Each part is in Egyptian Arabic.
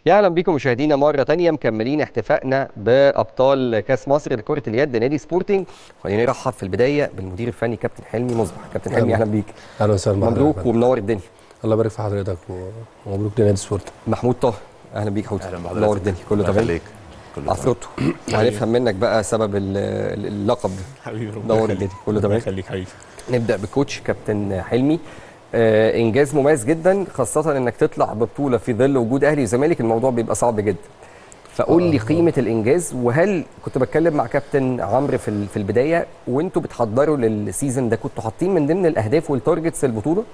يا اهلا بكم مشاهدينا مره تانية مكملين احتفائنا بابطال كاس مصر لكره اليد نادي سبورتنج خلينا نرحب في البدايه بالمدير الفني كابتن حلمي مصبح كابتن حلمي اهلا بيك اهلا وسهلا بحضرتك. مبروك ومنور الدنيا الله يبارك في حضرتك ومبروك لنادي سبورت محمود طاهر اهلا بيك حوت اهلا بحضرتك منور الدنيا كله الله تمام يخليك. كله تمام. عفروتو وهنفهم منك بقى سبب ال- ال- اللقب ده حبيبي ربنا نور يخليك. الدنيا كله ربنا تمام يخليك حبيبي نبدا بكوتش كابتن حلمي آه انجاز مميز جدا خاصه انك تطلع ببطوله في ظل وجود اهلي وزمالك الموضوع بيبقى صعب جدا فقول لي قيمه الانجاز وهل كنت بتكلم مع كابتن عمرو في ال- في البدايه وانتوا بتحضروا للسيزون ده كنتوا حاطين من ضمن الاهداف والتارجتس البطوله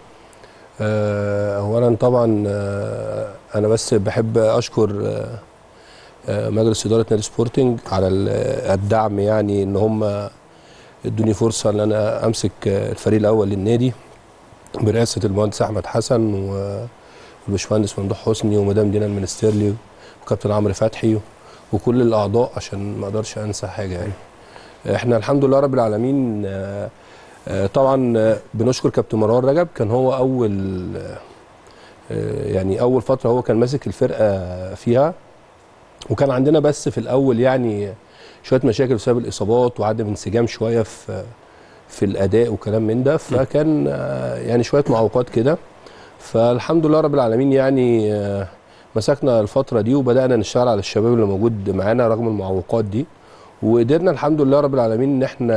آه، اولا طبعا آه، انا بس بحب اشكر آه، آه، مجلس اداره نادي سبورتنج على ال- الدعم يعني ان هم ادوني فرصه ان انا امسك آه، الفريق الاول للنادي برئاسه المهندس احمد حسن و- والباشمهندس ممدوح حسني ومدام دينا المنستيرلي وكابتن عمرو فتحي وكل الاعضاء عشان ما اقدرش انسى حاجه يعني احنا الحمد لله رب العالمين آه، آه، طبعا آه، بنشكر كابتن مروان رجب كان هو اول آه، يعني اول فتره هو كان ماسك الفرقه فيها وكان عندنا بس في الاول يعني شويه مشاكل بسبب الاصابات وعدم انسجام شويه في في الاداء وكلام من ده فكان آه، يعني شويه معوقات كده فالحمد لله رب العالمين يعني آه، مسكنا الفتره دي وبدانا نشتغل على الشباب اللي موجود معانا رغم المعوقات دي وقدرنا الحمد لله رب العالمين ان احنا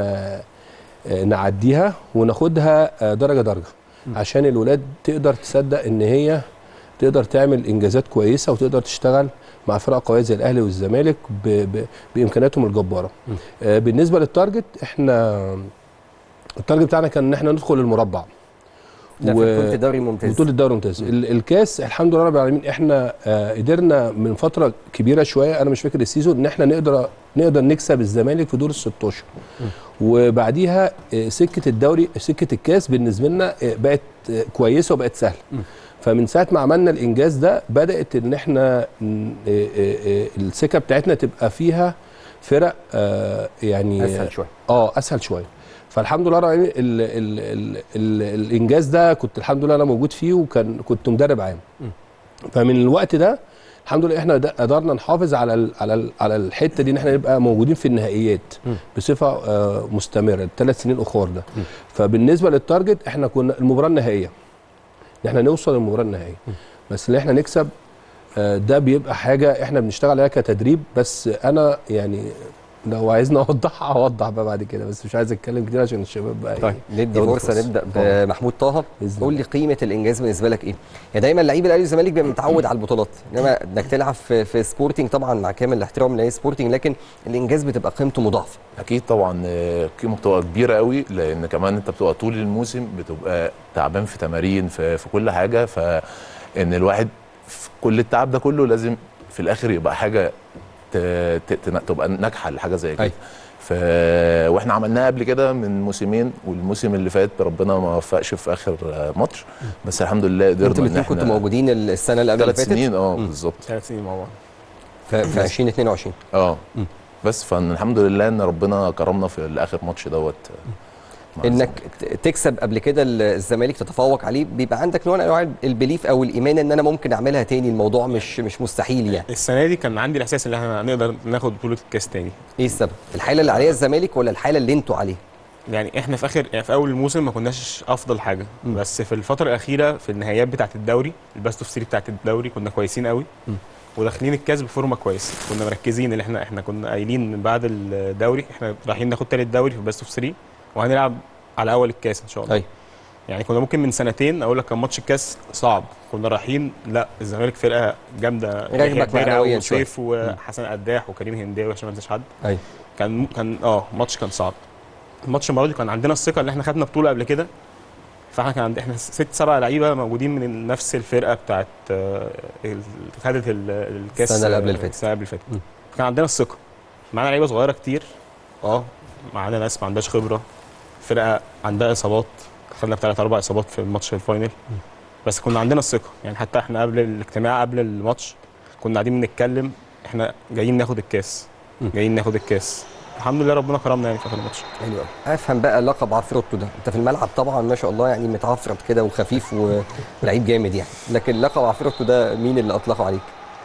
آه، نعديها وناخدها آه، درجه درجه عشان الولاد تقدر تصدق ان هي تقدر تعمل انجازات كويسه وتقدر تشتغل مع فرق قويه زي الاهلي والزمالك ب... ب... بامكانياتهم الجباره. آه بالنسبه للتارجت احنا التارجت بتاعنا كان ان احنا ندخل المربع. ده في و- بطوله الدوري الممتاز بطوله الدوري الممتاز ال- الكاس الحمد لله رب العالمين احنا آه قدرنا من فتره كبيره شويه انا مش فاكر السيزون ان احنا نقدر نقدر نكسب الزمالك في دور ال 16 وبعديها آه، سكه الدوري سكه الكاس بالنسبه لنا آه، بقت آه، كويسه وبقت سهله فمن ساعه ما عملنا الانجاز ده بدات ان احنا ن- آه، آه، آه، السكه بتاعتنا تبقى فيها فرق آه، يعني اسهل شويه اه اسهل شويه فالحمد لله رب العالمين ال ال ال ال الانجاز ده كنت الحمد لله انا موجود فيه وكان كنت مدرب عام فمن الوقت ده الحمد لله احنا د- قدرنا نحافظ على ال على ال على الحته دي ان احنا نبقى موجودين في النهائيات بصفه آه مستمره الثلاث سنين الاخر ده فبالنسبه للتارجت احنا كنا المباراه النهائيه ان احنا نوصل للمباراه النهائيه بس ان احنا نكسب آه، ده بيبقى حاجه احنا بنشتغل عليها كتدريب بس انا يعني لو عايزني اوضحها اوضح بقى بعد كده بس مش عايز اتكلم كتير عشان الشباب بقى طيب إيه، ندي ياخدوا فرصه نبدا آه. بمحمود طه بإذن قول لي قيمه الانجاز بالنسبه لك ايه؟ يعني دايما لعيب الاهلي والزمالك بيبقى متعود على البطولات انما انك تلعب في, في سبورتنج طبعا مع كامل الاحترام لنادي سبورتنج لكن الانجاز بتبقى قيمته مضاعفه اكيد طبعا آه، قيمه بتبقى كبيره قوي لان كمان انت بتبقى طول الموسم بتبقى تعبان في تمارين في, في كل حاجه فان الواحد في كل التعب ده كله لازم في الاخر يبقى حاجه ت- ت- ت- تبقى ناجحه لحاجه زي كده أيوة. ف واحنا عملناها قبل كده من موسمين والموسم اللي فات ربنا ما وفقش في اخر آه، ماتش بس الحمد لله قدرنا انتوا ان الاثنين احنا كنتوا موجودين السنه اللي قبل اللي ثلاث فاتت سنين اه مم. بالظبط ثلاث سنين مع بعض في, في 2022 اه مم. بس فالحمد لله ان ربنا كرمنا في الاخر ماتش دوت مع انك الزمالك. ت- تكسب قبل كده ال- الزمالك تتفوق عليه بيبقى عندك نوع من انواع البليف او الايمان ان انا ممكن اعملها تاني الموضوع مش مش مستحيل يعني السنه دي كان عندي الاحساس ان احنا هنقدر ناخد بطوله الكاس تاني ايه السبب؟ الحاله اللي عليها الزمالك ولا الحاله اللي انتوا عليها؟ يعني احنا في اخر يعني في اول الموسم ما كناش افضل حاجه مم. بس في الفتره الاخيره في النهائيات بتاعه الدوري الباست اوف 3 بتاعه الدوري كنا كويسين قوي مم. وداخلين الكاس بفورمه كويسه كنا مركزين ان احنا احنا كنا قايلين من بعد الدوري احنا رايحين ناخد تالت دوري في الباست اوف 3 وهنلعب على اول الكاس ان شاء الله أيوة. يعني كنا ممكن من سنتين اقول لك كان ماتش الكاس صعب كنا رايحين لا الزمالك فرقه جامده رغبك يحيى كبيرة معنوياً وسيف وحسن قداح وكريم هنداوي عشان ما انساش حد ايوه كان كان اه ماتش كان صعب الماتش المره دي كان عندنا الثقه ان احنا خدنا بطوله قبل كده فاحنا كان عند احنا ست سبع لعيبه موجودين من نفس الفرقه بتاعت آه، ال- خدت ال- الكاس السنة اللي قبل اللي آه، فاتت. السنه اللي فاتت م. كان عندنا الثقه معانا لعيبه صغيره كتير اه معانا ناس ما عندهاش خبره فرقه عندها اصابات خدنا بثلاث اربع اصابات في الماتش الفاينل بس كنا عندنا الثقه يعني حتى احنا قبل الاجتماع قبل الماتش كنا قاعدين بنتكلم احنا جايين ناخد الكاس م. جايين ناخد الكاس الحمد لله ربنا كرمنا يعني في اخر الماتش حلو قوي افهم بقى لقب عفروتو ده انت في الملعب طبعا ما شاء الله يعني متعفرت كده وخفيف ولعيب جامد يعني لكن لقب عفروتو ده مين اللي اطلقه عليك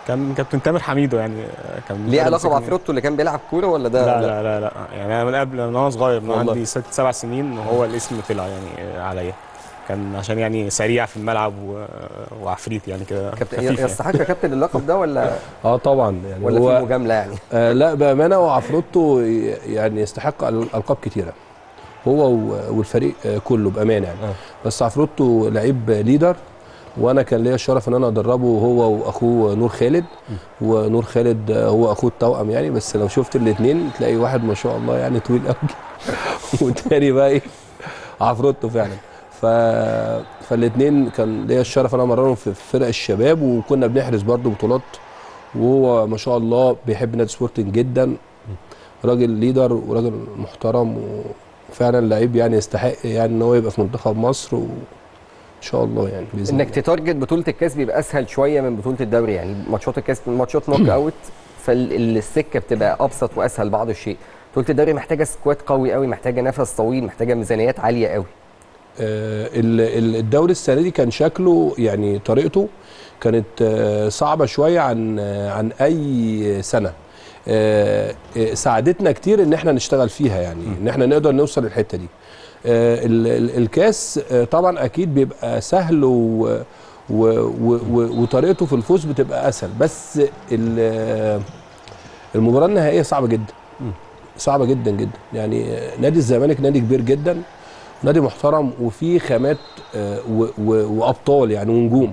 كان كابتن تامر حميدو يعني آه، كان ليه مدرب علاقه مسكني. بعفروتو اللي كان بيلعب كوره ولا ده لا لا لا لا يعني انا من قبل من وانا صغير من والله. عندي ست سبع سنين وهو الاسم طلع يعني آه، عليا كان عشان يعني سريع في الملعب و... وعفريت يعني كده كابتن خفيف يعني. يستحق يا كابتن اللقب ده ولا اه طبعا يعني ولا في هو مجامله يعني آه لا بامانه وعفروتو ي- يعني يستحق ال- القاب كتيره هو و- والفريق آه كله بامانه يعني آه. بس عفروتو لعيب ليدر وانا كان ليا الشرف ان انا ادربه هو واخوه نور خالد ونور خالد آه، هو اخوه التوأم يعني بس لو شفت الاثنين تلاقي واحد ما شاء الله يعني طويل قوي والتاني بقى ايه عفروتو فعلا ف فالاثنين كان ليا الشرف انا امرنهم في فرق الشباب وكنا بنحرز برضو بطولات وهو ما شاء الله بيحب نادي سبورتنج جدا راجل ليدر وراجل محترم وفعلا لعيب يعني يستحق يعني ان هو يبقى في منتخب مصر وان شاء الله يعني باذن انك تتارجت بطوله الكاس بيبقى اسهل شويه من بطوله الدوري يعني ماتشات الكاس ماتشات نوك اوت فالسكه بتبقى ابسط واسهل بعض الشيء بطوله الدوري محتاجه سكواد قوي قوي محتاجه نفس طويل محتاجه ميزانيات عاليه قوي آه، ال- ال- الدوري السنه دي كان شكله يعني طريقته كانت آه، صعبه شويه عن آه، عن اي سنه آه، آه، ساعدتنا كتير ان احنا نشتغل فيها يعني ان احنا نقدر نوصل للحته دي آه، ال- ال- الكاس آه، طبعا اكيد بيبقى سهل و و و و وطريقته في الفوز بتبقى اسهل بس ال- المباراه النهائيه صعبه جدا صعبه جدا جدا يعني آه، نادي الزمالك نادي كبير جدا نادي محترم وفيه خامات آه، و- و- وابطال يعني ونجوم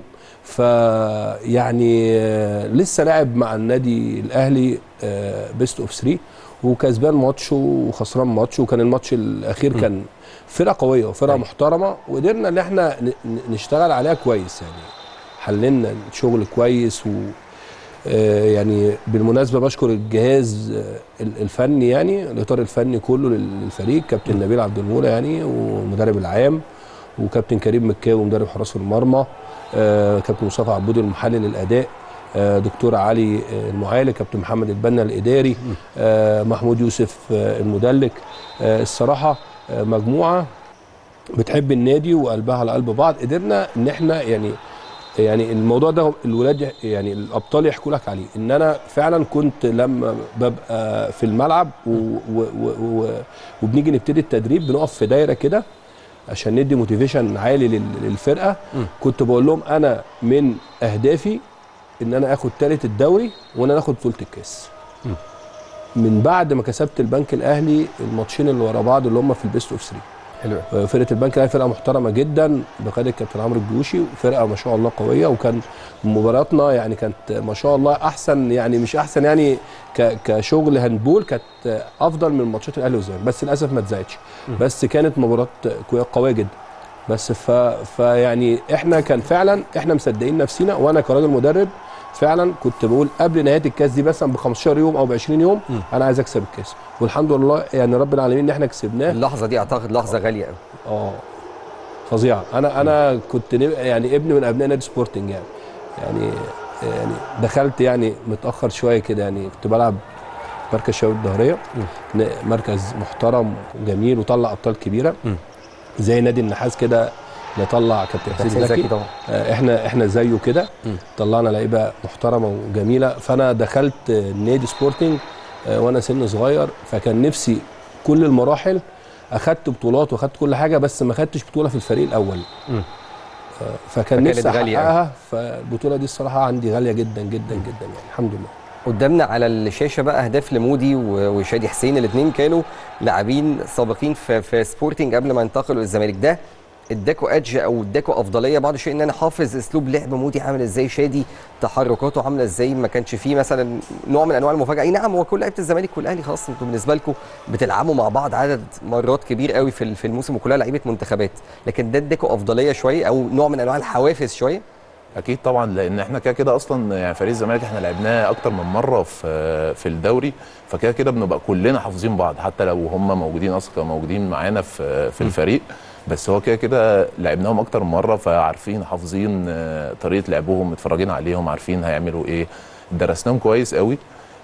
فيعني لسه لاعب مع النادي الاهلي بيست اوف 3 وكسبان ماتش وخسران ماتش وكان الماتش الاخير كان فرقه قويه وفرقه أيوة. محترمه وقدرنا ان احنا ن- ن- نشتغل عليها كويس يعني حللنا شغل كويس و آه، يعني بالمناسبه بشكر الجهاز آه، ال- الفني يعني الاطار الفني كله لل- للفريق كابتن نبيل عبد المولى يعني والمدرب العام وكابتن كريم مكاوي مدرب حراس المرمى آه، كابتن مصطفى عبود المحلل الاداء آه، دكتور علي آه، المعالي كابتن محمد البنا الاداري آه، محمود يوسف آه، المدلك آه، الصراحه آه، مجموعه بتحب النادي وقلبها على قلب بعض قدرنا ان احنا يعني يعني الموضوع ده الولاد يعني الابطال يحكوا لك عليه ان انا فعلا كنت لما ببقى في الملعب و و و و وبنيجي نبتدي التدريب بنقف في دايره كده عشان ندي موتيفيشن عالي لل- للفرقه كنت بقول لهم انا من اهدافي ان انا اخد ثالث الدوري وان انا اخد بطوله الكاس من بعد ما كسبت البنك الاهلي الماتشين اللي ورا بعض اللي هم في البيست اوف 3 حلو فرقه البنك الاهلي فرقه محترمه جدا بقياده الكابتن عمرو الجوشي فرقه ما شاء الله قويه وكان مباراتنا يعني كانت ما شاء الله احسن يعني مش احسن يعني ك كشغل هاندبول كانت افضل من ماتشات الاهلي والزمالك بس للاسف ما اتذاعتش بس كانت مباراه كوي- قويه جدا بس ف فيعني احنا كان فعلا احنا مصدقين نفسنا وانا كراجل مدرب فعلا كنت بقول قبل نهايه الكاس دي مثلا ب 15 يوم او ب 20 يوم انا عايز اكسب الكاس والحمد لله يعني رب العالمين ان احنا كسبناه اللحظه دي اعتقد لحظه غاليه قوي اه فظيعه انا انا كنت نب- يعني ابن من ابناء نادي سبورتنج يعني يعني يعني دخلت يعني متاخر شويه كده يعني كنت بلعب مركز شباب الظهريه ن- مركز محترم وجميل وطلع ابطال كبيره زي نادي النحاس كده نطلع كابتن حسين حسين زكي زكي طبعا آه، احنا احنا زيه كده طلعنا لعيبه محترمه وجميله فانا دخلت آه، نادي سبورتنج آه، وانا سن صغير فكان نفسي كل المراحل اخدت بطولات واخدت كل حاجه بس ما خدتش بطوله في الفريق الاول مم. آه، فكان فكانت نفسي غالية أوي. احققها فالبطوله دي الصراحه عندي غاليه جدا جدا جدا يعني الحمد لله قدامنا على الشاشه بقى اهداف لمودي و- وشادي حسين الاثنين كانوا لاعبين سابقين في, في سبورتنج قبل ما ينتقلوا للزمالك ده اداكوا ادج او اداكوا افضليه بعض الشيء ان انا حافظ اسلوب لعب مودي عامل ازاي شادي تحركاته عامله ازاي ما كانش فيه مثلا نوع من انواع المفاجاه اي نعم هو كل لعيبه الزمالك والاهلي خلاص انتوا بالنسبه لكم بتلعبوا مع بعض عدد مرات كبير قوي في ال- في الموسم وكلها لعيبه منتخبات لكن ده اداكوا افضليه شويه او نوع من انواع الحوافز شويه اكيد طبعا لان احنا كده كده اصلا يعني فريق الزمالك احنا لعبناه اكتر من مره في في الدوري فكده كده بنبقى كلنا حافظين بعض حتى لو هم موجودين اصلا كانوا موجودين معانا في في الفريق بس هو كده كده لعبناهم اكتر من مره فعارفين حافظين آه، طريقه لعبهم متفرجين عليهم عارفين هيعملوا ايه درسناهم كويس قوي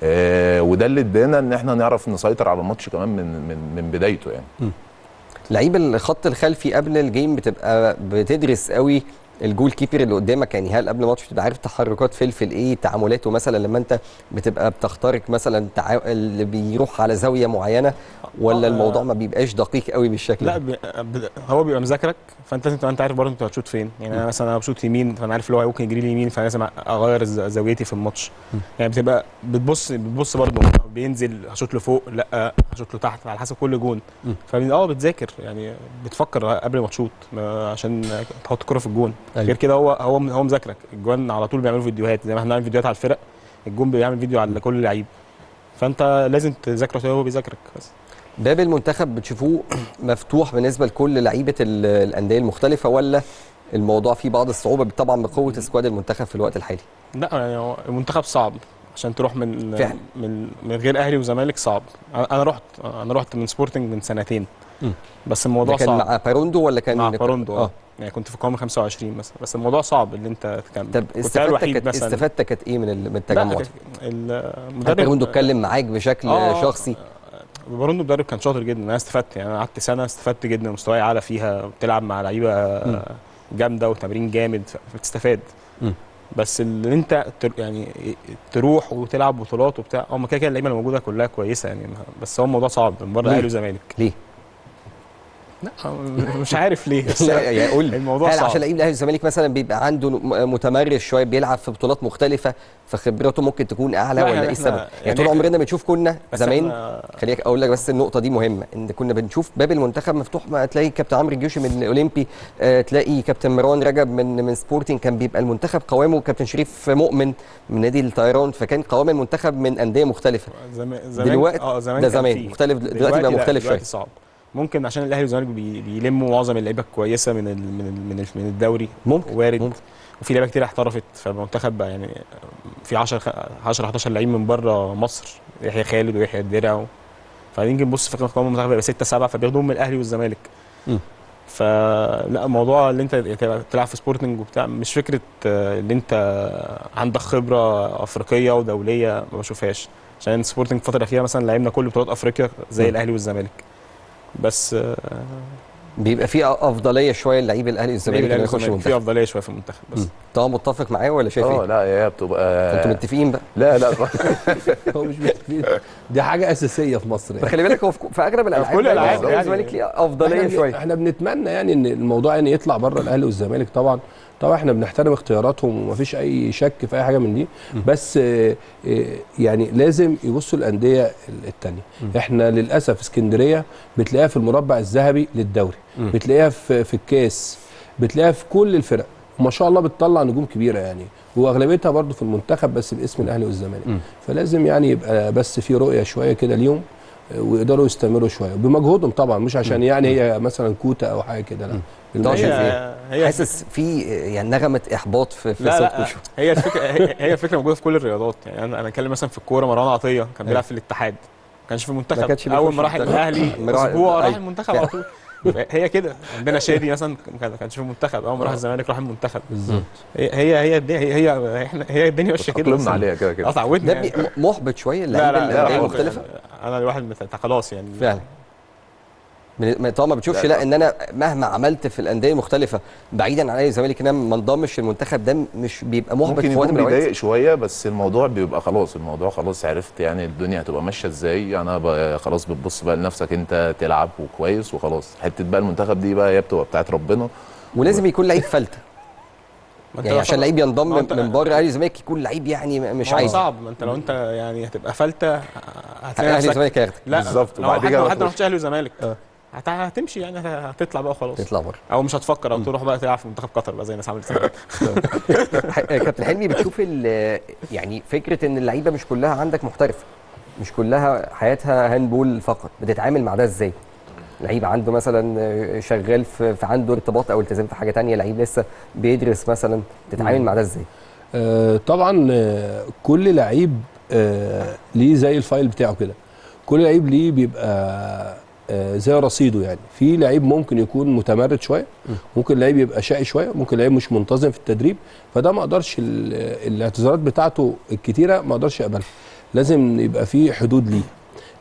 آه، وده اللي ادانا ان احنا نعرف نسيطر على الماتش كمان من من من بدايته يعني لعيب الخط الخلفي قبل الجيم بتبقى بتدرس قوي الجول كيبر اللي قدامك يعني هل قبل الماتش بتبقى عارف تحركات فلفل ايه تعاملاته مثلا لما انت بتبقى بتخترق مثلا تع... اللي بيروح على زاويه معينه ولا آه، الموضوع ما بيبقاش دقيق قوي بالشكل لا ده؟ ب... ب... هو بيبقى مذاكرك فانت لازم تبقى انت عارف برضه انت هتشوط فين يعني انا مثلا انا بشوط يمين فانا عارف اللي هو ممكن يجري لي يمين فانا لازم اغير ز- زاويتي في الماتش يعني بتبقى بتبص بتبص برضه بينزل هشوط له فوق لا هشوط له تحت على حسب كل جون فبي- اه بتذاكر يعني بتفكر قبل ما تشوط ما- عشان تحط الكره في الجون أيوة. غير كده هو هو هو مذاكرك الجوان على طول بيعملوا فيديوهات زي ما احنا بنعمل فيديوهات على الفرق الجون بيعمل فيديو على كل لعيب فانت لازم تذاكره زي هو بيذاكرك بس باب المنتخب بتشوفوه مفتوح بالنسبه لكل لعيبه ال- الانديه المختلفه ولا الموضوع فيه بعض الصعوبه طبعا بقوه سكواد المنتخب في الوقت الحالي لا يعني هو المنتخب صعب عشان تروح من فعلا. من من غير اهلي وزمالك صعب انا أنا رحت انا رحت من سبورتنج من سنتين مم. بس ده الموضوع كان صعب مع باروندو ولا كان مع باروندو اه اه يعني كنت في قوام 25 مثلا بس الموضوع صعب اللي انت تكمل طب كنت أنا استفادتك الوحيد كانت مثلا استفادتك كانت ايه من ال- من لا التجمع ده؟ ال- هل المدرب باروندو اتكلم معاك بشكل آه، شخصي باروندو مدرب كان شاطر جدا انا استفدت يعني انا قعدت سنه استفدت جدا مستواي اعلى فيها بتلعب مع لعيبه جامده وتمرين جامد فبتستفاد مم. بس اللي انت تر- يعني تروح وتلعب بطولات وبتاع هم كده كده اللعيبه اللي موجوده كلها كويسه يعني بس هو الموضوع صعب من بره ليه؟ اهلي وزمالك ليه؟ لا مش عارف ليه بس لا يعني قول لي الموضوع هل صعب عشان لعيب الاهلي والزمالك مثلا بيبقى عنده م- متمرس شويه بيلعب في بطولات مختلفه فخبرته ممكن تكون اعلى لا، ولا يعني ايه إحنا- السبب؟ يعني, يعني طول إحنا- عمرنا بنشوف كنا بس زمان إحنا- خليك اقول لك بس النقطه دي مهمه ان كنا بنشوف باب المنتخب مفتوح ما تلاقي كابتن عمرو الجيوشي من الاولمبي آه تلاقي كابتن مروان رجب من من سبورتنج كان بيبقى المنتخب قوامه كابتن شريف مؤمن من نادي الطيران فكان قوام المنتخب من انديه مختلفه زمان زمان دلوقتي اه زمان ده كان زمان فيه. مختلف دلوقتي بقى لا، مختلف دلوقتي شويه صعب ممكن عشان الاهلي والزمالك بي- بيلموا معظم اللعيبه الكويسه من ال من ال من, ال من الدوري ممكن وارد ممكن. وفي لعيبه كتير احترفت فالمنتخب بقى يعني في 10 10 11 لعيب من بره مصر يحيى خالد ويحيى الدرع و... فنيجي نبص في قائمه المنتخب يبقى 6 7 فبياخدوهم من الاهلي والزمالك مم. فلا الموضوع اللي انت تبقى تلعب في سبورتنج وبتاع مش فكره آه، اللي انت عندك خبره افريقيه ودوليه ما بشوفهاش عشان سبورتنج الفتره الاخيره مثلا لعبنا كل بطولات افريقيا زي مم. الاهلي والزمالك بس آه، بيبقى في افضليه شويه للعيب الاهلي والزمالك الاهلي انه يخش والزمالك في المنتخب افضليه شويه في المنتخب بس مم. طبعا متفق معايا ولا شايف اه ايه؟ لا هي بتبقى انتوا متفقين بقى لا لا هو مش متفقين دي حاجه اساسيه في مصر يعني. خلي بالك هو في في اغلب الالعاب كل الألعاب الاهلي يعني. والزمالك ليه افضليه احنا شويه احنا بنتمنى يعني ان الموضوع يعني يطلع بره الاهلي والزمالك طبعا طبعا احنا بنحترم اختياراتهم ومفيش اي شك في اي حاجه من دي بس آه، آه، يعني لازم يبصوا الانديه الثانيه احنا للاسف اسكندريه بتلاقيها في المربع الذهبي للدوري بتلاقيها في في الكاس بتلاقيها في كل الفرق وما شاء الله بتطلع نجوم كبيره يعني واغلبيتها برضو في المنتخب بس باسم الاهلي والزمالك فلازم يعني يبقى بس في رؤيه شويه كده ليهم ويقدروا يستمروا شويه بمجهودهم طبعا مش عشان يعني هي مثلا كوتا او حاجه كده لا طبعاً شايف هي إيه؟ هي حاسس في يعني نغمه احباط في في لا صوتكم لا شوية. هي الفكره هي هي الفكره موجوده في كل الرياضات يعني انا انا اتكلم مثلا في الكوره مروان عطيه كان بيلعب في الاتحاد ما كانش في ما المنتخب كانش بيخش اول ما راح المنتخب. الاهلي ما راح- اسبوع راح أيوة. المنتخب على طول هي كده عندنا شادي مثلا ما كانش في المنتخب اول ما راح الزمالك راح المنتخب بالظبط هي هي هي الدنيا هي هي احنا هي الدنيا ماشيه كده تقلمنا أصلاً. عليها كده كده اه تعودنا ده يعني. بي- م- محبط شويه لا اللعيبه لا الانديه لا المختلفه انا الواحد مت- خلاص يعني فعلا من- ما- طبعا ما بتشوفش لا، لا لا. ان انا مهما عملت في الانديه المختلفه بعيدا عن اهلي والزمالك ان انا ما انضمش المنتخب ده مش بيبقى محبط ممكن في وقت يكون من الاوقات بيضايق شويه بس الموضوع بيبقى خلاص الموضوع خلاص عرفت يعني الدنيا هتبقى ماشيه ازاي انا بقى خلاص بتبص بقى لنفسك انت تلعب وكويس وخلاص حته بقى المنتخب دي بقى هي بتبقى بتاعت ربنا ولازم يكون لعيب فلته ما أنت يعني لو عشان خلاص- لعيب ينضم ما أنت- من بره اهلي والزمالك يكون لعيب يعني م- مش ما هو عادي صعب ما انت لو انت يعني هتبقى فلته هتلاقي اهلي نفسك والزمالك هياخدك لا بالظبط، لو وبعد حتى كده لو بقى حتى ما تخش. رحتش اهلي وزمالك اه. هت- هتمشي يعني هتطلع بقى خلاص تطلع بره او مش هتفكر او تروح بقى تلعب في منتخب قطر بقى زي الناس عملت زمان. ح- كابتن حلمي بتشوف ال- يعني فكره ان اللعيبه مش كلها عندك محترفه مش كلها حياتها هاندبول فقط بتتعامل مع ده ازاي لعيب عنده مثلا شغال في, في عنده ارتباط او التزام في حاجه تانية لعيب لسه بيدرس مثلا تتعامل مع ده ازاي آه، طبعا آه، كل لعيب آه، ليه زي الفايل بتاعه كده كل لعيب ليه بيبقى آه، زي رصيده يعني في لعيب ممكن يكون متمرد شويه ممكن لعيب يبقى شقي شويه ممكن لعيب مش منتظم في التدريب فده ما اقدرش ال- الاعتذارات بتاعته الكتيره ما اقدرش اقبلها لازم يبقى في حدود ليه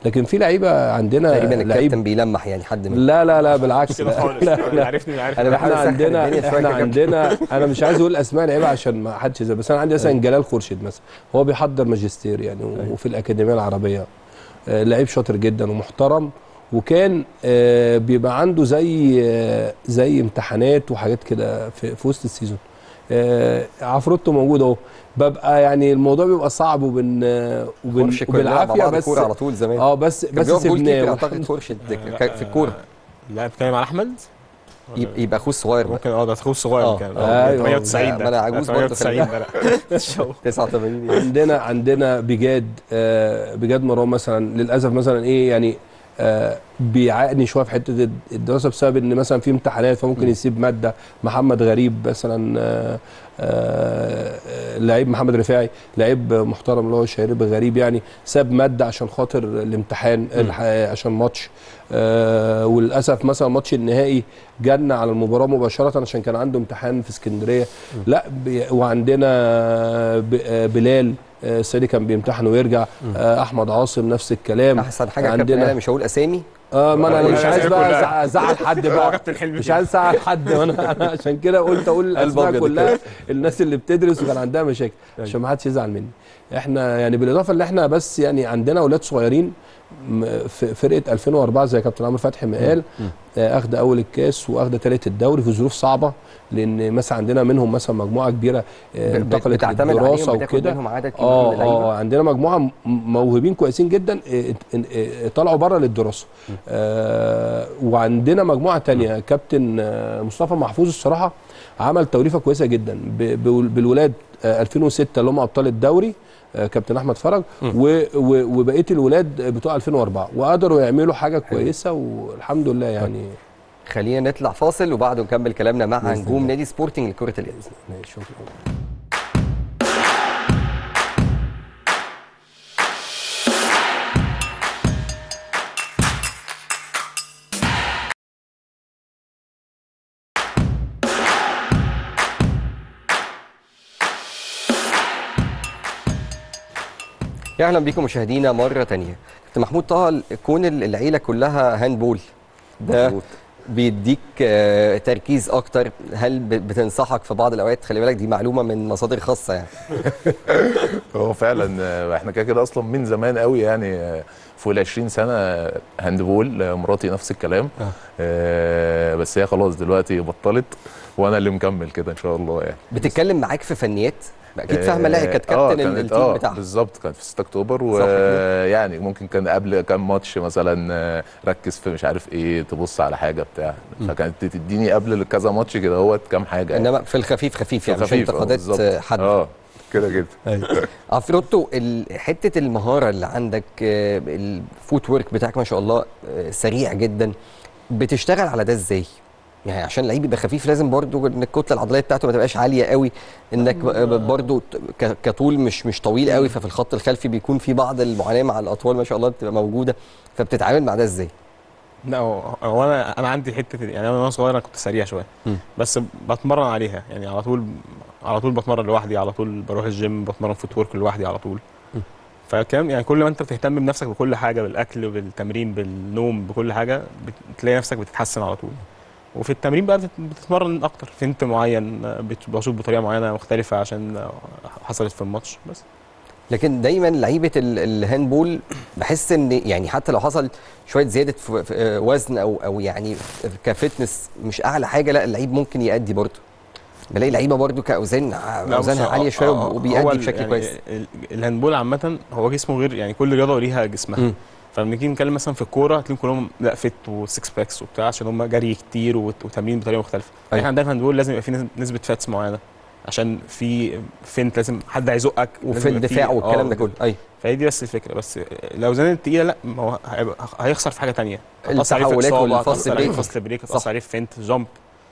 لكن في لعيبه عندنا تقريبا لعيب الكابتن بيلمح يعني حد من لا لا لا بالعكس كده لا خالص لا اللي عارفني اللي عارفني أنا احنا بحاول أسخن عندنا الدنيا شوية احنا كده. عندنا انا مش عايز اقول اسماء لعيبه عشان ما حدش يزعل بس انا عندي مثلا جلال خورشيد مثلا هو بيحضر ماجستير يعني وفي الاكاديميه العربيه آه، لعيب شاطر جدا ومحترم وكان آه، بيبقى عنده زي آه، زي امتحانات وحاجات كده في, في وسط السيزون آه، عفروتو موجود اهو ببقى يعني الموضوع بيبقى صعب وبن آه، وبن خورشيد كنا بنلعب مع وبالعافيه بعض بس كوره على طول زمان اه بس كان بس بيقف جول كيبر سيبناه اعتقد خورشيد ك- في الكوره لا بتتكلم على احمد يبقى يبقى اخوه الصغير بقى ممكن اه ده اخوه الصغير آه. كان أيوة. 98 ده ما أنا عجوز برضه، 98 خلي ده لا مش هو. 89 عندنا عندنا بجاد آه بجاد مروان مثلا للاسف مثلا ايه يعني آه بيعاني شويه في حته الدراسه بسبب ان مثلا في امتحانات فممكن يسيب ماده محمد غريب مثلا آه آه آه، لعيب محمد رفاعي لعيب محترم اللي هو شهير غريب يعني ساب ماده عشان خاطر الامتحان الح- عشان ماتش آه وللاسف مثلا ماتش النهائي جالنا على المباراه مباشره عشان كان عنده امتحان في اسكندريه لا بي- وعندنا ب- آه، بلال آه، السيدي كان بيمتحن ويرجع آه، احمد عاصم نفس الكلام احسن حاجه يا كابتن عندنا انا مش هقول اسامي اه ما انا آه، مش عايز الأسامي بقى كلها. أزع- ازعل حد هو بقى كابتن حلمي مش فيه. عايز ازعل حد وانا انا عشان كده قلت اقول الاسماء أبيض كلها الناس اللي بتدرس وكان عندها مشاكل عشان ما حدش يزعل مني احنا يعني بالاضافه اللي احنا بس يعني عندنا اولاد صغيرين م- في فرقه 2004 زي كابتن عمرو فتحي ما قال آه، اخده اول الكاس واخده ثالث الدوري في ظروف صعبه لان مثلا عندنا منهم مثلا مجموعه كبيره آه، انتقلت بتعتمد للدراسه عليهم بتاخد وكده منهم عدد كبير من اه اللعيبه اه عندنا مجموعه م- موهوبين كويسين جدا آه، ات- اه، طلعوا بره للدراسه آه وعندنا مجموعه تانية كابتن آه، مصطفى محفوظ الصراحه عمل توليفه كويسه جدا ب- بال- بالولاد آه، 2006 اللي هم ابطال الدوري آه، كابتن احمد فرج و- و- وبقيه الولاد بتوع 2004 وقدروا يعملوا حاجه كويسه والحمد لله يعني خلينا نطلع فاصل وبعده نكمل كلامنا مع بإذن نجوم الله. نادي سبورتنج لكره اليد ماشي، شكرا يا اهلا بيكم مشاهدينا مره تانية كابتن محمود طه كون العيله كلها هاندبول ده مظبوط. بيديك آه، تركيز اكتر هل ب- بتنصحك في بعض الاوقات خلي بالك دي معلومه من مصادر خاصه يعني هو فعلا آه، احنا كده كده اصلا من زمان قوي يعني آه، فوق ال 20 سنه هاندبول آه، مراتي نفس الكلام آه، بس هي خلاص دلوقتي بطلت وانا اللي مكمل كده ان شاء الله يعني بتتكلم معاك في فنيات اكيد فاهمه لا كانت آه، كابتن كانت- التيم آه، بتاعها بالظبط كانت في 6 اكتوبر صح كده. ويعني ممكن كان قبل كام ماتش مثلا آه، ركز في مش عارف ايه تبص على حاجه بتاع فكانت تديني قبل كذا ماتش كده هوت كام حاجه يعني. انما في الخفيف خفيف يعني مش خفيف، آه، انتقادات بالظبط. آه، حد اه كده كده عفروتو ال- حته المهاره اللي عندك آه، الفوت ورك بتاعك ما شاء الله آه، سريع جدا بتشتغل على ده ازاي؟ يعني عشان اللعيب يبقى خفيف لازم برضو ان الكتله العضليه بتاعته ما تبقاش عاليه قوي انك ب- برضو ت- ك- كطول مش مش طويل قوي ففي الخط الخلفي بيكون في بعض المعاناه مع الاطوال ما شاء الله بتبقى موجوده فبتتعامل مع ده ازاي؟ لا هو هو انا انا عندي حته يعني انا وانا صغير انا كنت سريع شويه مم. بس بتمرن عليها يعني على طول على طول بتمرن لوحدي على طول بروح الجيم بتمرن فوت ورك لوحدي على طول فكان يعني كل ما انت بتهتم بنفسك بكل حاجه بالاكل بالتمرين بالنوم بكل حاجه بتلاقي نفسك بتتحسن على طول وفي التمرين بقى بتت- بتتمرن اكتر فنت معين بت- بشوط بطريقه معينه مختلفه عشان حصلت في الماتش بس لكن دايما لعيبه ال- الهاندبول بحس ان يعني حتى لو حصل شويه زياده في في، آه، وزن او او يعني كفتنس مش اعلى حاجه لا اللعيب ممكن يأدي برضه بلاقي لعيبه برضه كاوزان لا، اوزانها بص، عاليه آه، شويه آه، هو وبيأدي ال- بشكل يعني كويس ال- الهاندبول عامة هو جسمه غير يعني كل رياضة وليها جسمها مم. فبنيجي نتكلم مثلا في الكورة هتلاقيهم كلهم لا فت وسكس باكس وبتاع عشان هم جري كتير وت- وتمرين بطريقة مختلفة أيوة. احنا عندنا في الهاندبول لازم يبقى في نسبة- نسبة فاتس معينة عشان في فنت لازم حد هيزقك وفي لازم يبقى الدفاع في- والكلام آه، ده كله ايوه فهي دي بس الفكرة بس الاوزان التقيلة لا ما هو هيبقى- هيخسر في حاجة تانية هتأثر عليه في التحولات إصابة، والفاست هتأثر عليه بريك. في فاست بريك صح. هتأثر عليه في فنت جامب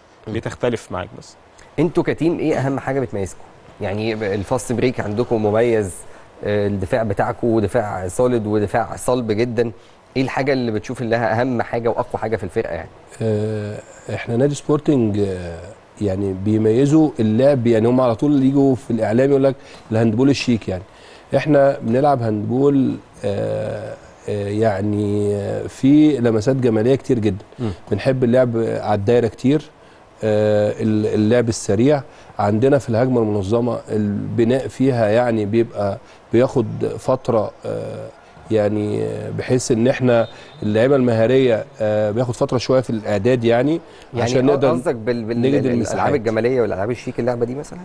بتختلف معاك بس انتوا كتيم ايه اهم حاجه بتميزكم يعني الفاست بريك عندكم مميز آه، الدفاع بتاعكم دفاع سوليد ودفاع صلب جدا ايه الحاجه اللي بتشوف انها اهم حاجه واقوى حاجه في الفرقه يعني آه، احنا نادي سبورتنج آه، يعني بيميزوا اللعب يعني هم على طول يجوا في الاعلام يقول لك الهاندبول الشيك يعني احنا بنلعب هاندبول آه، آه، يعني آه، في لمسات جماليه كتير جدا مم. بنحب اللعب على الدايره كتير آه، ال- اللعب السريع عندنا في الهجمه المنظمه البناء فيها يعني بيبقى بياخد فتره آه، يعني آه، بحيث ان احنا اللعيبه المهاريه آه، بياخد فتره شويه في الاعداد يعني, يعني عشان نقدر قصدك بال... بال... نجد الالعاب المساحات. الجماليه والالعاب الشيك اللعبه دي مثلا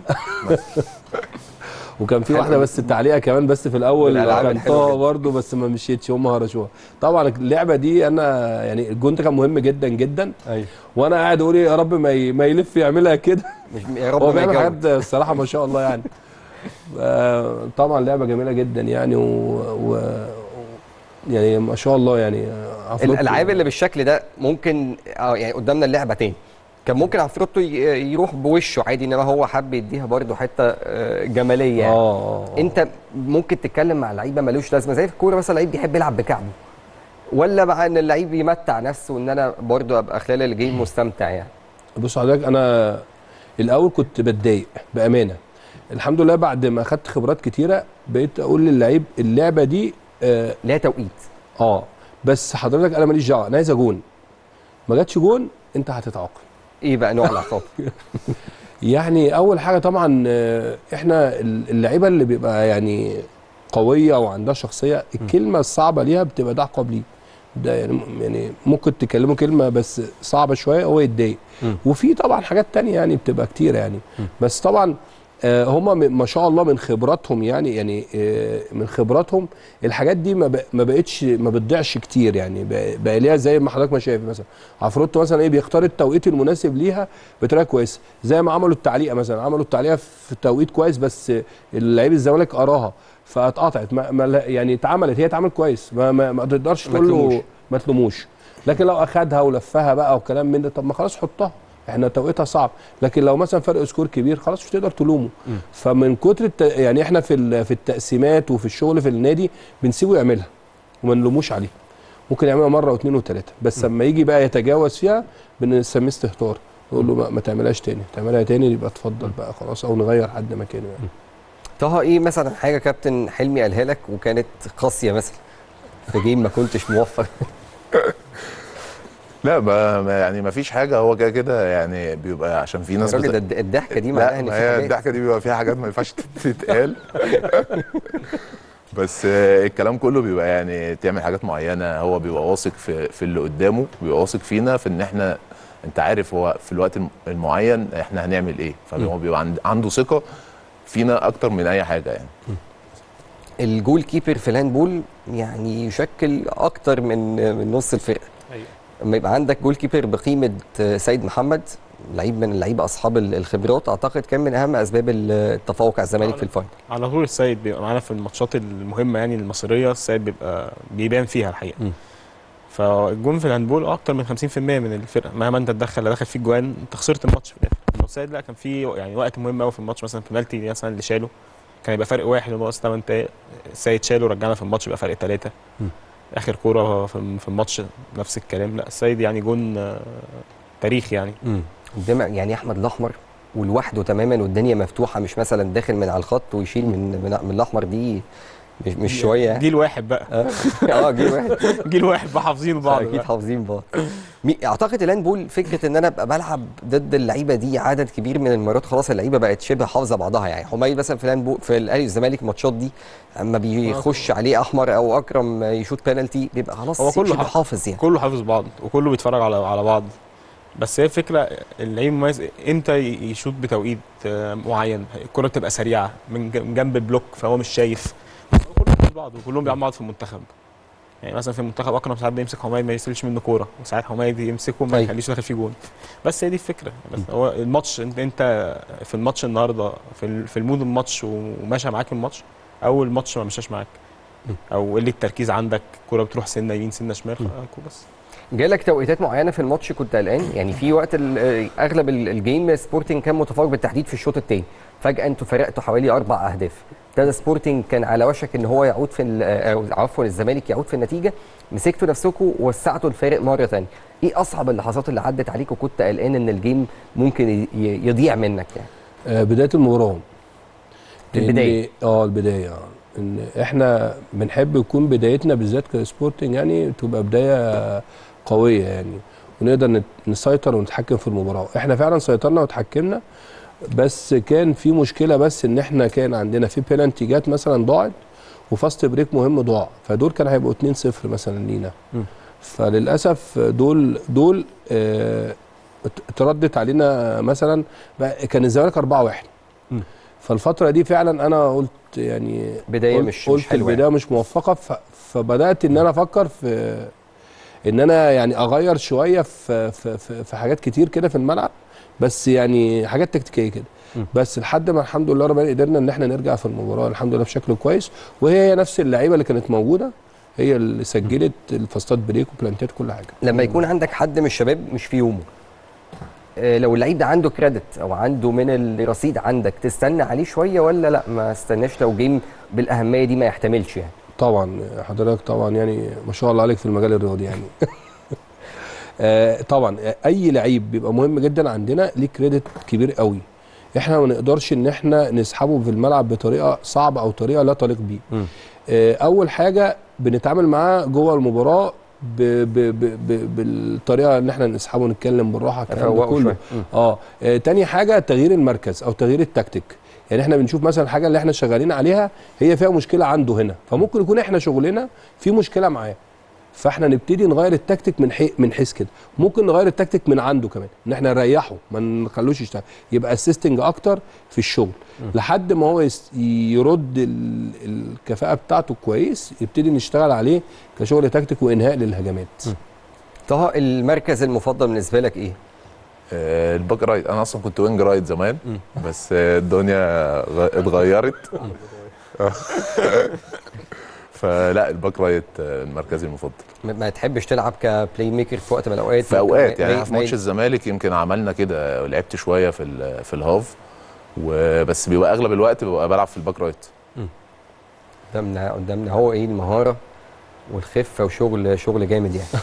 وكان في حلو واحده بس التعليقه كمان بس في الاول بالألعاب كان الحلوة طه جدا. برضه بس ما مشيتش هم هرشوها طبعا اللعبه دي انا يعني الجون ده كان مهم جدا جدا ايوه وانا قاعد اقول إيه يا رب ما ي- ما يلف يعملها كده مش يا رب هو ما بيعمل يجاوب. حاجات الصراحه ما شاء الله يعني آه، طبعا لعبه جميله جدا يعني و, و يعني ما شاء الله يعني آه، عفروتو- الالعاب اللي بالشكل ده ممكن اه يعني قدامنا اللعبه تاني كان ممكن عفروتو ي- يروح بوشه عادي انما هو حب يديها برده حته آه، جماليه يعني. اه اه آه. انت ممكن تتكلم مع لعيبه ملوش لازمه زي في الكوره مثلا لعيب بيحب يلعب بكعبه ولا بقى ان اللعيب يمتع نفسه ان انا برضه ابقى خلال الجيم مستمتع يعني بص حضرتك انا الاول كنت بتضايق بامانه الحمد لله بعد ما اخدت خبرات كتيره بقيت اقول للعيب اللعبه دي اه, ليها توقيت آه بس حضرتك انا ماليش دعوه انا عايز جون ما جاتش جون انت هتتعاقب ايه بقى نوع العقاب يعني اول حاجه طبعا آه، احنا اللعيبه اللي بيبقى يعني قويه وعندها شخصيه الكلمه الصعبه ليها بتبقى ده عقاب ليه ده يعني يعني ممكن تكلمه كلمه بس صعبه شويه هو يتضايق مم. وفي طبعا حاجات تانية يعني بتبقى كتير يعني بس طبعا آه، هم ما شاء الله من خبراتهم يعني يعني آه، من خبراتهم الحاجات دي ما ب- ما بقتش ما بتضيعش كتير يعني بقى- بقى ليها زي ما حضرتك ما شايف مثلا عفروتو مثلا ايه بيختار التوقيت المناسب ليها بطريقه كويسه زي ما عملوا التعليقه مثلا عملوا التعليقه في توقيت كويس بس اللعيب الزمالك قراها فاتقطعت ما ما لا- يعني اتعملت هي اتعملت كويس ما ما, ما تقدرش ما تقول تلوموش. له ما تلوموش لكن لو اخدها ولفها بقى وكلام من ده طب ما خلاص حطها احنا توقيتها صعب لكن لو مثلا فرق سكور كبير خلاص مش تقدر تلومه فمن كتر الت... يعني احنا في ال... في التقسيمات وفي الشغل في النادي بنسيبه يعملها وما نلوموش عليه ممكن يعملها مره واثنين وثلاثه بس لما يجي بقى يتجاوز فيها بنسميه استهتار نقول له ما, ما تعملهاش تاني تعملها تاني يبقى اتفضل بقى خلاص او نغير حد مكانه يعني طه ايه مثلا حاجه كابتن حلمي قالها لك وكانت قاسيه مثلا في جيم ما كنتش موفق لا ما ما- يعني ما فيش حاجه هو كده كده يعني بيبقى عشان في ناس الراجل بت- ده الد- الضحكه دي معناها لا ان ما في هي حاجات الضحكه دي بيبقى فيها حاجات ما ينفعش تتقال بس آه، الكلام كله بيبقى يعني تعمل حاجات معينه هو بيبقى واثق في في اللي قدامه بيبقى واثق فينا في ان احنا انت عارف هو في الوقت الم- المعين احنا هنعمل ايه فهو بيبقى عند- عنده ثقه فينا اكتر من اي حاجه يعني الجول كيبر في الهاندبول يعني يشكل اكتر من من نص الفرقه أيوة. لما يبقى عندك جول كيبر بقيمه سيد محمد لعيب من اللعيبه اصحاب ال- الخبرات اعتقد كان من اهم اسباب التفوق على الزمالك في الفاينل على طول السيد بيبقى معانا في الماتشات المهمه يعني المصريه السيد بيبقى بيبان فيها الحقيقه م. فالجون في الهاندبول اكتر من 50% من الفرقه مهما انت تدخل لا دخل فيك جوان انت خسرت الماتش في الاخر إنما السيد لا كان في يعني وقت مهم قوي في الماتش مثلا بنالتي مثلا اللي شاله كان يبقى فرق واحد وناقص 8 دقايق السيد شاله رجعنا في الماتش يبقى فرق ثلاثه م. اخر كوره في في الماتش نفس الكلام لا السيد يعني جون آه، تاريخ يعني قدام يعني احمد الاحمر ولوحده تماما والدنيا مفتوحه مش مثلا داخل من على الخط ويشيل من من, من الاحمر دي مش, مش شويه يعني. جيل واحد بقى اه اه جيل واحد جيل واحد بقى حافظين بعض اكيد بقى. حافظين بعض مي- اعتقد الهاندبول فكره ان انا ابقى بلعب ضد اللعيبه دي عدد كبير من المرات خلاص اللعيبه بقت شبه حافظه بعضها يعني حميد مثلا في الهاندبول في الاهلي والزمالك الماتشات دي اما بيخش عليه احمر او اكرم يشوط بنالتي بيبقى خلاص هو كله شبه حافظ. حافظ يعني كله حافظ بعض وكله بيتفرج على على بعض بس هي الفكره اللعيب مميز امتى ي- يشوط بتوقيت آه، معين الكره تبقى سريعه من ج- من جنب البلوك فهو مش شايف هو كله حافظ بعض وكلهم بيلعبوا بعض في المنتخب يعني مثلا في المنتخب اكرم ساعات بيمسك حمايد ما يسيبش منه كوره وساعات حمايد يمسكه ما أيوة. يخليش داخل فيه جون بس هي دي الفكره بس هو الماتش انت انت في الماتش النهارده في ال- في المود الماتش وماشي معاك الماتش او الماتش ما مشاش معاك او قله التركيز عندك كوره بتروح سنه يمين سنه شمال ف- بس جالك توقيتات معينه في الماتش كنت قلقان يعني في وقت ال- آه، اغلب ال- الجيم سبورتنج كان متفوق بالتحديد في الشوط الثاني فجاه انتوا فرقتوا حوالي اربع اهداف ابتدى سبورتنج كان على وشك ان هو يعود في ال- آه، أو عفوا الزمالك يعود في النتيجه مسكتوا نفسكم ووسعتوا الفارق مره ثانيه ايه اصعب اللحظات اللي عدت عليك وكنت قلقان ان الجيم ممكن ي- ي- يضيع منك يعني آه بدايه المباراه البداية. لأن- اه البدايه آه. ان احنا بنحب يكون بدايتنا بالذات كسبورتنج يعني تبقى بدايه قويه يعني ونقدر نت- نسيطر ونتحكم في المباراه احنا فعلا سيطرنا وتحكمنا بس كان في مشكله بس ان احنا كان عندنا في بينالتي جات مثلا ضاعت وفاست بريك مهم ضاع فدول كان هيبقوا 2-0 مثلا لينا م. فللاسف دول دول آه، ات- اتردت علينا مثلا بقى- كان الزمالك 4-1 م. فالفتره دي فعلا انا قلت يعني بدايه قلت مش قلت مش حلوه البدايه مش موفقه ف... فبدات ان انا افكر في ان انا يعني اغير شويه في في في, في حاجات كتير كده في الملعب بس يعني حاجات تكتيكيه كده م. بس لحد ما الحمد لله ربنا قدرنا ان احنا نرجع في المباراه الحمد لله بشكل كويس وهي هي نفس اللعيبه اللي كانت موجوده هي اللي سجلت الفاستات بريك وبلانتات كل حاجه لما يكون عندك حد من الشباب مش في يومه آه، لو اللعيب ده عنده كريدت او عنده من الرصيد عندك تستنى عليه شويه ولا لا ما استناش لو جيم بالاهميه دي ما يحتملش يعني طبعا حضرتك طبعا يعني ما شاء الله عليك في المجال الرياضي يعني آه، طبعا اي لعيب بيبقى مهم جدا عندنا ليه كريدت كبير قوي احنا ما نقدرش ان احنا نسحبه في الملعب بطريقه صعبه او طريقه لا تليق بيه مم. آه، اول حاجه بنتعامل معاه جوه المباراه ب ب ب ب بالطريقه ان احنا نسحبه ونتكلم بالراحه الكلام ده افوقه كله شويه مم. اه آه، تاني حاجه تغيير المركز او تغيير التكتيك يعني احنا بنشوف مثلا الحاجه اللي احنا شغالين عليها هي فيها مشكله عنده هنا فممكن يكون احنا شغلنا في مشكله معاه فاحنا نبتدي نغير التكتيك من حي... من حيث كده ممكن نغير التكتيك من عنده كمان ان احنا نريحه ما نخلوش يشتغل يبقى اسيستنج اكتر في الشغل لحد ما هو يس... يرد ال... الكفاءه بتاعته كويس يبتدي نشتغل عليه كشغل تكتيك وانهاء للهجمات طه المركز المفضل بالنسبه لك ايه؟ آه، الباك رايت انا اصلا كنت وينج رايت زمان بس آه، الدنيا غ- اتغيرت فلا الباك رايت آه، المركزي المفضل ما- ما تحبش تلعب كبلاي ميكر في وقت من الاوقات في اوقات يعني ما- أنا في ما- ماتش الزمالك يمكن عملنا كده لعبت شويه في ال- في الهاف وبس بيبقى اغلب الوقت ببقى بلعب في الباك رايت قدامنا قدامنا هو ايه المهاره والخفه وشغل شغل جامد يعني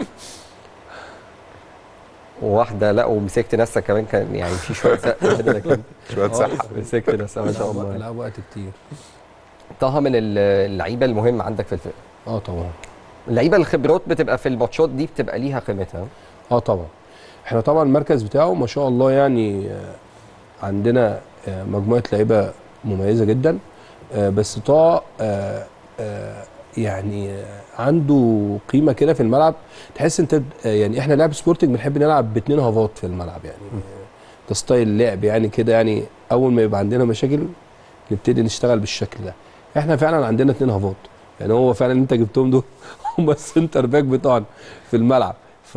وواحده لا ومسكت نفسك كمان كان يعني في شويه سقف كده لكن شويه صحه مسكت نفسك ما شاء الله لا وقت كتير طه من ال- اللعيبه المهمه عندك في الفرقه اه طبعا اللعيبه الخبرات بتبقى في الماتشات دي بتبقى ليها قيمتها اه طبعا احنا طبعا المركز بتاعه ما شاء الله يعني آه، عندنا آه، مجموعه لعيبه مميزه جدا آه، بس طه آه، آه، يعني آه، عنده قيمه كده في الملعب تحس انت آه، يعني احنا لعب سبورتنج بنحب نلعب باتنين هافات في الملعب يعني آه، ده ستايل لعب يعني كده يعني اول ما يبقى عندنا مشاكل نبتدي نشتغل بالشكل ده احنا فعلا عندنا اتنين هافات يعني هو فعلا انت جبتهم دول هم السنتر باك بتوعنا في الملعب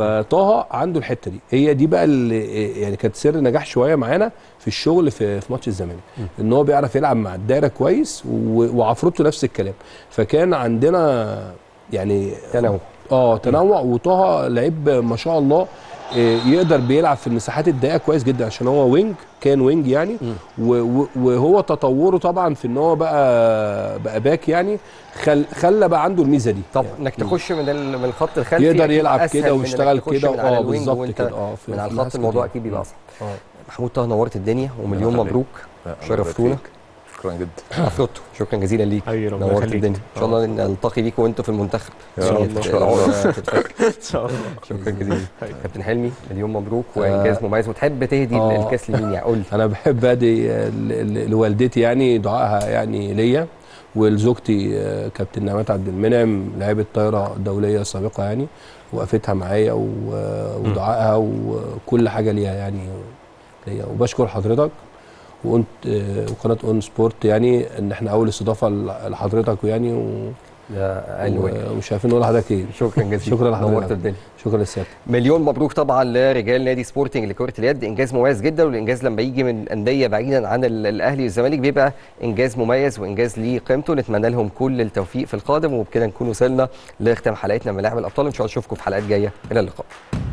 فطه عنده الحته دي هي دي بقى اللي يعني كانت سر نجاح شويه معانا في الشغل في في ماتش الزمالك ان هو بيعرف يلعب مع الدايره كويس و- وعفروته نفس الكلام فكان عندنا يعني تنوع اه تنوع وطه لعيب ما شاء الله آه، يقدر بيلعب في المساحات الضيقه كويس جدا عشان هو وينج كان وينج يعني و- و- وهو تطوره طبعا في ان هو بقى بقى باك يعني خل خلى بقى عنده الميزه دي طب يعني انك تخش من ال- من الخط الخلفي يقدر أكيد يلعب أسهل كده من إنك ويشتغل تخش كده من على اه الوينج بالظبط وأنت كده اه في- من على في الخط ناس الموضوع كتير. اكيد بيبقى اصعب اه محمود طه نورت الدنيا ومليون يخليك. مبروك لا، الله يبارك شرفتونا فيك. شكرا جدا عفروتو شكرا جزيلا ليك حبيبي ربنا نورت يخليك. الدنيا ان شاء الله نلتقي بيكم وانتوا في المنتخب يا رب، يعني إن شاء الله. العمر تتفك. ان شاء الله شكرا جزيلا كابتن حلمي مليون مبروك وانجاز مميز وتحب تهدي آه. الكاس لمين يعني قول لي انا بحب ادي ل- ل- لوالدتي يعني دعائها يعني ليا ولزوجتي آه، كابتن نعمات عبد المنعم لاعبة طايره دوليه سابقه يعني وقفتها معايا و- ودعائها وكل حاجه ليها يعني ليا وبشكر حضرتك وقنت آه، وقناه اون سبورت يعني ان احنا اول استضافه ل- لحضرتك يعني و- ده اقل واجب ومش عارفين نقول لحضرتك ايه شكرا جزيلا شكرا لحضرتك. نورت الدنيا شكرا للسيادة مليون مبروك طبعا لرجال نادي سبورتنج لكره اليد انجاز مميز جدا والانجاز لما يجي من انديه بعيدا عن ال- الاهلي والزمالك بيبقى انجاز مميز وانجاز ليه قيمته نتمنى لهم كل التوفيق في القادم وبكده نكون وصلنا لختام حلقتنا من لاعب الابطال ان شاء الله اشوفكم في حلقات جايه الى اللقاء